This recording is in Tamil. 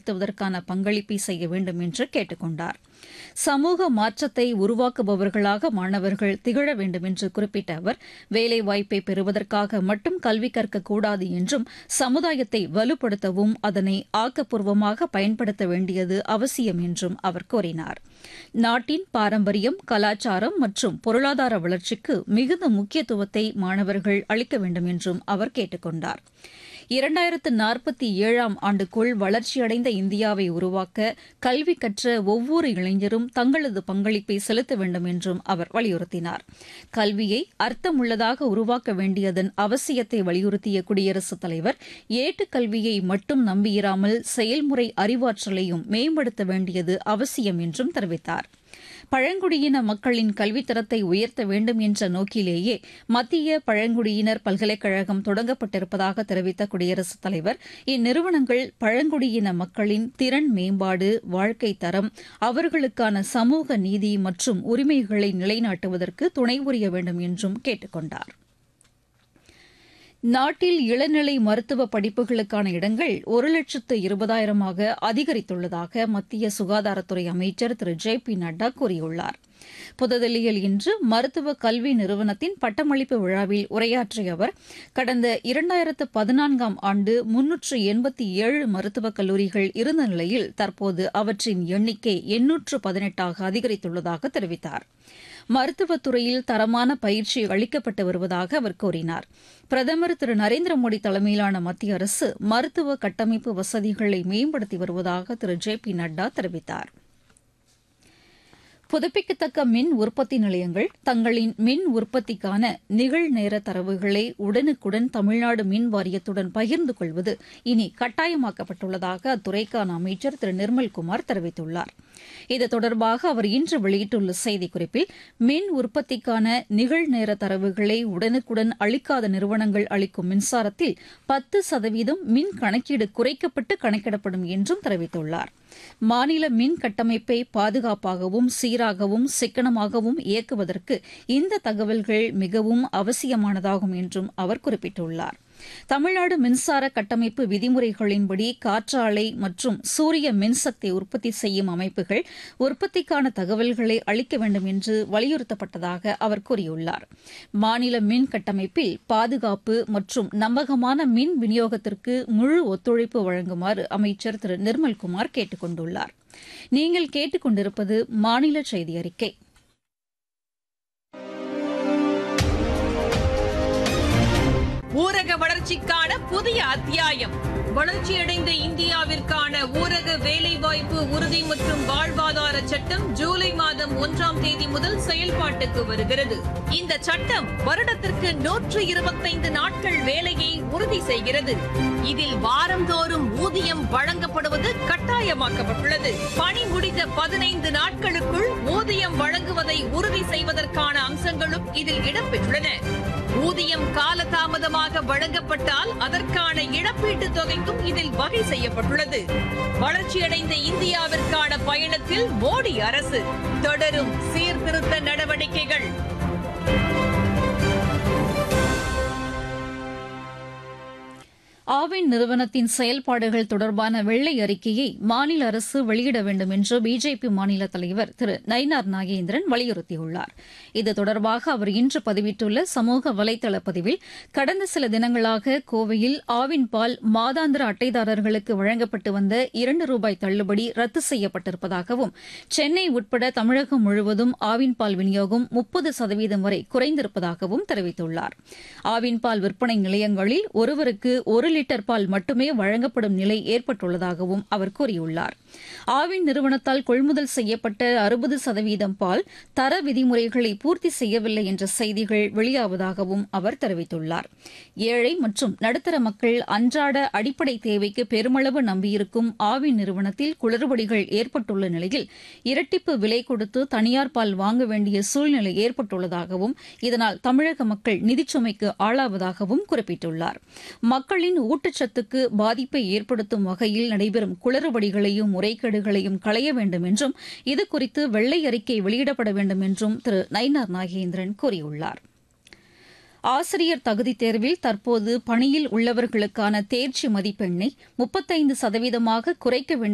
மேம்படுத்துவதற்கான பங்களிப்பை செய்ய வேண்டும் என்று கேட்டுக் கொண்டார் சமூக மாற்றத்தை உருவாக்குபவர்களாக மாணவர்கள் திகழ வேண்டும் என்று குறிப்பிட்ட அவர் வேலைவாய்ப்பை பெறுவதற்காக மட்டும் கல்வி கற்கக்கூடாது என்றும் சமுதாயத்தை வலுப்படுத்தவும் அதனை ஆக்கப்பூர்வமாக பயன்படுத்த வேண்டியது அவசியம் என்றும் அவர் கூறினார் நாட்டின் பாரம்பரியம் கலாச்சாரம் மற்றும் பொருளாதார வளர்ச்சிக்கு மிகுந்த முக்கியத்துவத்தை மாணவர்கள் அளிக்க வேண்டும் என்றும் அவர் கேட்டுக் கொண்டார் இரண்டாயிரத்து நாற்பத்தி ஏழாம் ஆண்டுக்குள் வளர்ச்சியடைந்த இந்தியாவை உருவாக்க கல்வி கற்ற ஒவ்வொரு இளைஞரும் தங்களது பங்களிப்பை செலுத்த வேண்டும் என்றும் அவர் வலியுறுத்தினார் கல்வியை அர்த்தமுள்ளதாக உருவாக்க வேண்டியதன் அவசியத்தை வலியுறுத்திய குடியரசுத் தலைவர் ஏட்டுக்கல்வியை மட்டும் நம்பியிராமல் செயல்முறை அறிவாற்றலையும் மேம்படுத்த வேண்டியது அவசியம் என்றும் தெரிவித்தார் பழங்குடியின மக்களின் கல்வித்தரத்தை உயர்த்த வேண்டும் என்ற நோக்கிலேயே மத்திய பழங்குடியினர் பல்கலைக்கழகம் தொடங்கப்பட்டிருப்பதாக தெரிவித்த குடியரசுத் தலைவர் இந்நிறுவனங்கள் பழங்குடியின மக்களின் திறன் மேம்பாடு வாழ்க்கை தரம் அவர்களுக்கான சமூக நீதி மற்றும் உரிமைகளை நிலைநாட்டுவதற்கு துணை புரிய வேண்டும் என்றும் கேட்டுக் கொண்டாா் நாட்டில் இளநிலை மருத்துவ படிப்புகளுக்கான இடங்கள் ஒரு லட்சத்து இருபதாயிரமாக அதிகரித்துள்ளதாக மத்திய சுகாதாரத்துறை அமைச்சர் திரு ஜே பி நட்டா கூறியுள்ளார் புதுதில்லியில் இன்று மருத்துவ கல்வி நிறுவனத்தின் பட்டமளிப்பு விழாவில் உரையாற்றிய அவர் கடந்த இரண்டாயிரத்து பதினான்காம் ஆண்டு முன்னூற்று எண்பத்தி ஏழு மருத்துவக் கல்லூரிகள் இருந்த நிலையில் தற்போது அவற்றின் எண்ணிக்கை எண்ணூற்று பதினெட்டாக அதிகரித்துள்ளதாக தெரிவித்தார் மருத்துவத் துறையில் தரமான பயிற்சி அளிக்கப்பட்டு வருவதாக அவர் கூறினார் பிரதமர் திரு நரேந்திர மோடி தலைமையிலான மத்திய அரசு மருத்துவ கட்டமைப்பு வசதிகளை மேம்படுத்தி வருவதாக திரு ஜே பி நட்டா தெரிவித்தார் புதுப்பிக்கத்தக்க மின் உற்பத்தி நிலையங்கள் தங்களின் மின் உற்பத்திக்கான நிகழ்நேர தரவுகளை உடனுக்குடன் தமிழ்நாடு மின் வாரியத்துடன் பகிர்ந்து கொள்வது இனி கட்டாயமாக்கப்பட்டுள்ளதாக அத்துறைக்கான அமைச்சர் திரு நிர்மல்குமார் தெரிவித்துள்ளார் இது தொடர்பாக அவர் இன்று வெளியிட்டுள்ள செய்திக்குறிப்பில் மின் உற்பத்திக்கான நிகழ்நேர தரவுகளை உடனுக்குடன் அளிக்காத நிறுவனங்கள் அளிக்கும் மின்சாரத்தில் பத்து சதவீதம் மின் கணக்கீடு குறைக்கப்பட்டு கணக்கிடப்படும் என்றும் தெரிவித்துள்ளார் மாநில மின் கட்டமைப்பை பாதுகாப்பாகவும் சீராகவும் சிக்கனமாகவும் இயக்குவதற்கு இந்த தகவல்கள் மிகவும் அவசியமானதாகும் என்றும் அவர் குறிப்பிட்டுள்ளார் தமிழ்நாடு மின்சார கட்டமைப்பு விதிமுறைகளின்படி காற்றாலை மற்றும் சூரிய மின்சக்தி உற்பத்தி செய்யும் அமைப்புகள் உற்பத்திக்கான தகவல்களை அளிக்க வேண்டும் என்று வலியுறுத்தப்பட்டதாக அவர் கூறியுள்ளார் மாநில மின் கட்டமைப்பில் பாதுகாப்பு மற்றும் நம்பகமான மின் விநியோகத்திற்கு முழு ஒத்துழைப்பு வழங்குமாறு அமைச்சர் திரு நிர்மல்குமார் கேட்டுக் கொண்டுள்ளார் நீங்கள் கேட்டுக் கொண்டிருப்பது மாநில செய்தி அறிக்கை ஊரக வளர்ச்சிக்கான புதிய அத்தியாயம் வளர்ச்சியடைந்த இந்தியாவிற்கான ஊரக வேலைவாய்ப்பு உறுதி மற்றும் வாழ்வாதார சட்டம் ஜூலை மாதம் ஒன்றாம் தேதி முதல் செயல்பாட்டுக்கு வருகிறது இந்த சட்டம் வருடத்திற்கு நூற்று இருபத்தைந்து நாட்கள் வேலையை உறுதி செய்கிறது இதில் வாரந்தோறும் ஊதியம் வழங்கப்படுவது கட்டாயமாக்கப்பட்டுள்ளது பணி முடிந்த பதினைந்து நாட்களுக்குள் ஊதியம் வழங்குவதை உறுதி செய்வதற்கான அம்சங்களும் இதில் இடம்பெற்றுள்ளன ஊதியம் காலதாமதமாக வழங்கப்பட்டால் அதற்கான இழப்பீட்டு தொகைக்கும் இதில் வகை செய்யப்பட்டுள்ளது வளர்ச்சியடைந்த இந்தியாவிற்கான பயணத்தில் மோடி அரசு தொடரும் சீர்திருத்த நடவடிக்கைகள் ஆவின் நிறுவனத்தின் செயல்பாடுகள் தொடர்பான வெள்ளை அறிக்கையை மாநில அரசு வெளியிட வேண்டும் என்று பிஜேபி மாநில தலைவர் திரு நயினார் நாகேந்திரன் வலியுறுத்தியுள்ளார் இது தொடர்பாக அவர் இன்று பதிவிட்டுள்ள சமூக வலைதள பதிவில் கடந்த சில தினங்களாக கோவையில் ஆவின் பால் மாதாந்திர அட்டைதாரர்களுக்கு வழங்கப்பட்டு வந்த இரண்டு ரூபாய் தள்ளுபடி ரத்து செய்யப்பட்டிருப்பதாகவும் சென்னை உட்பட தமிழகம் முழுவதும் ஆவின் பால் விநியோகம் முப்பது சதவீதம் வரை குறைந்திருப்பதாகவும் தெரிவித்துள்ளார் ஆவின் பால் விற்பனை நிலையங்களில் ஒருவருக்கு ஒரு லிட்டர் பால் மட்டுமே வழங்கப்படும் நிலை ஏற்பட்டுள்ளதாகவும் அவர் கூறியுள்ளார் ஆவின் நிறுவனத்தால் கொள்முதல் செய்யப்பட்ட அறுபது சதவீதம் பால் தர விதிமுறைகளை பூர்த்தி செய்யவில்லை என்ற செய்திகள் வெளியாவதாகவும் அவர் தெரிவித்துள்ளார் ஏழை மற்றும் நடுத்தர மக்கள் அன்றாட அடிப்படை தேவைக்கு பெருமளவு நம்பியிருக்கும் ஆவின் நிறுவனத்தில் குளறுபடிகள் ஏற்பட்டுள்ள நிலையில் இரட்டிப்பு விலை கொடுத்து தனியார் பால் வாங்க வேண்டிய சூழ்நிலை ஏற்பட்டுள்ளதாகவும் இதனால் தமிழக மக்கள் நிதிச்சுமைக்கு ஆளாவதாகவும் குறிப்பிட்டுள்ளார் மக்களின் ஊட்டச்சத்துக்கு பாதிப்பை ஏற்படுத்தும் வகையில் நடைபெறும் குளறுபடிகளையும் முறைகேடுகளையும் களைய வேண்டும் என்றும் இதுகுறித்து வெள்ளை அறிக்கை வெளியிடப்பட வேண்டும் என்றும் திரு நயினார் நாகேந்திரன் கூறியுள்ளார் ஆசிரியர் தகுதித் தேர்வில் தற்போது பணியில் உள்ளவர்களுக்கான தேர்ச்சி மதிப்பெண்ணை முப்பத்தைந்து சதவீதமாக குறைக்க வேண்டும்